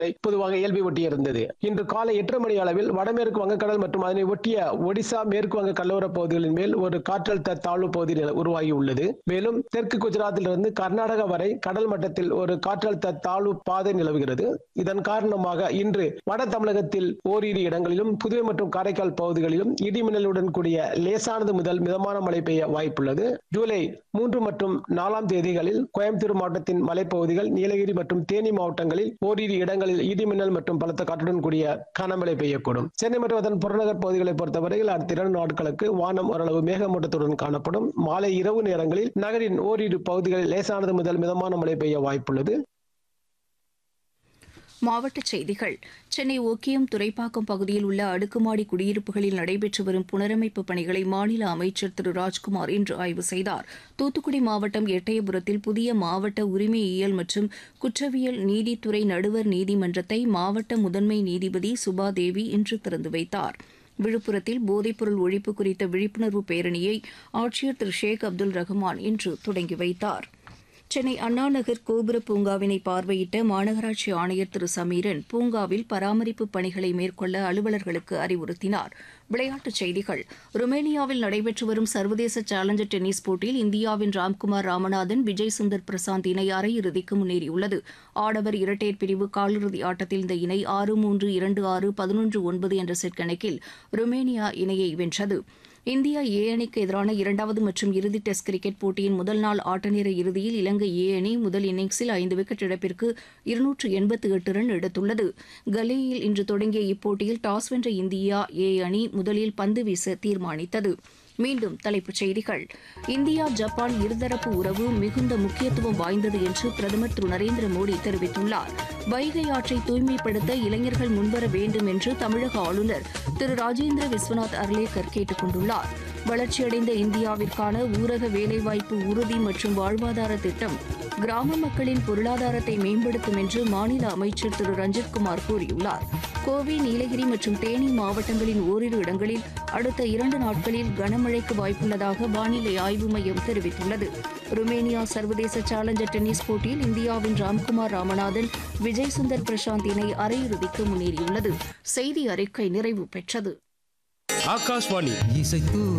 பொதுவாக இயல்பை ஒட்டி இருந்தது இன்று காலை எட்டரை மணி அளவில் வடமேற்கு வங்கக்கடல் மற்றும் அதனை ஒட்டிய ஒடிசா மேற்கு வங்க கடலோர பகுதிகளின் மேல் ஒரு காற்றழுத்த தாழ்வு பகுதி நில- உருவாகி உள்ளது மேலும் தெற்கு குஜராத்திலிருந்து கர்நாடகா வரை கடல் மட்டத்தில் ஒரு காற்றழுத்த தாழ்வு பாதை நிலவுகிறது இதன் காரணமாக இன்று வட தமிழகத்தில் ஓரிரு இடங்களிலும் புதுவை மற்றும் காரைக்கால் பகுதிகளிலும் இடிமின்னலுடன் கூடிய லேசானது முதல் மிதமான மழை பெய்ய வாய்ப்புள்ளது ஜூலை மூன்று மற்றும் நாலாம் தேதிகளில் கோயம்புத்தூர் மாவட்டத்தின் மலைப்பகுதிகள் நீலகிரி மற்றும் தேனி மாவட்டங்களில் ஓரிரு இடங்களில் இடிமின்னல் மற்றும் பலத்த காற்றுடன் கூடிய கனமழை பெய்யக்கூடும் சென்னை மற்றும் அதன் புறநகர் பகுதிகளை பொறுத்தவரையில் அடுத்த இரண்டு நாட்களுக்கு வானம் ஓரளவு மேகமூட்டத்துடன் காணப்படும் மாலை இரவு நேரங்களில் நகரின் ஓரிரு பகுதிகளில் லேசானது முதல் மிதமான மழை பெய்ய வாய்ப்புள்ளது மாவட்டச் செய்திகள் சென்னை ஒக்கியம் துறைப்பாக்கம் பகுதியில் உள்ள அடுக்குமாடி குடியிருப்புகளில் நடைபெற்று வரும் புனரமைப்பு பணிகளை மாநில அமைச்சர் திரு ராஜ்குமார் இன்று ஆய்வு செய்தார் தூத்துக்குடி மாவட்டம் எட்டயபுரத்தில் புதிய மாவட்ட உரிமையியல் மற்றும் குற்றவியல் நீதித்துறை நடுவர் நீதிமன்றத்தை மாவட்ட முதன்மை நீதிபதி சுபாதேவி இன்று திறந்து வைத்தார் விழுப்புரத்தில் போதைப்பொருள் ஒழிப்பு குறித்த விழிப்புணர்வு பேரணியை ஆட்சியர் திரு ஷேக் அப்துல் ரஹ்மான் இன்று தொடங்கி வைத்தார் சென்னை அண்ணா நகர் கோபுர பூங்காவினை பார்வையிட்ட மாநகராட்சி ஆணையர் திரு சமீரன் பூங்காவில் பராமரிப்பு பணிகளை மேற்கொள்ள அலுவலர்களுக்கு அறிவுறுத்தினார் விளையாட்டுச் செய்திகள் ருமேனியாவில் நடைபெற்று வரும் சர்வதேச சேலஞ்சர் டென்னிஸ் போட்டியில் இந்தியாவின் ராம்குமார் ராமநாதன் விஜய் சுந்தர் பிரசாந்த் இணை அரையிறுதிக்கு முன்னேறியுள்ளது ஆடவர் இரட்டையர் பிரிவு காலிறுதி ஆட்டத்தில் இந்த இணை ஆறு மூன்று இரண்டு ஆறு பதினொன்று ஒன்பது என்ற செட் கணக்கில் ருமேனியா இணையை வென்றது இந்தியா ஏ அணிக்கு எதிரான இரண்டாவது மற்றும் இறுதி டெஸ்ட் கிரிக்கெட் போட்டியின் முதல் நாள் ஆட்டநேர இறுதியில் இலங்கை ஏ அணி முதல் இன்னிங்ஸில் ஐந்து விக்கெட் இழப்பிற்கு இருநூற்று எண்பத்து எட்டு ரன் எடுத்துள்ளது கலேயில் இன்று தொடங்கிய இப்போட்டியில் டாஸ் வென்ற இந்தியா ஏ அணி முதலில் பந்து வீச தீர்மானித்தது மீண்டும் தலைப்புச் செய்திகள் இந்தியா ஜப்பான் இருதரப்பு உறவு மிகுந்த முக்கியத்துவம் வாய்ந்தது என்று பிரதமர் திரு நரேந்திர மோடி தெரிவித்துள்ளார் வைகை ஆற்றை தூய்மைப்படுத்த இளைஞர்கள் முன்வர வேண்டும் என்று தமிழக ஆளுநர் திரு ராஜேந்திர விஸ்வநாத் அர்லேக்கர் கேட்டுக் கொண்டுள்ளார் வளர்ச்சியடைந்த இந்தியாவிற்கான ஊரக வேலைவாய்ப்பு உறுதி மற்றும் வாழ்வாதார திட்டம் கிராம மக்களின் பொருளாதாரத்தை மேம்படுத்தும் என்று மாநில அமைச்சர் திரு ரஞ்சித்குமார் கூறியுள்ளார் கோவை நீலகிரி மற்றும் தேனி மாவட்டங்களின் ஓரிரு இடங்களில் அடுத்த இரண்டு நாட்களில் கனமழைக்கு வாய்ப்புள்ளதாக வானிலை ஆய்வு மையம் தெரிவித்துள்ளது ருமேனியா சர்வதேச சேலஞ்சர் டென்னிஸ் போட்டியில் இந்தியாவின் ராம்குமார் ராமநாதன் விஜய் சுந்தர் பிரசாந்த் இணை அரையிறுதிக்கு முன்னேறியுள்ளது செய்தி அறிக்கை நிறைவு பெற்றது ஆகாஷ்வாணி இசைத்து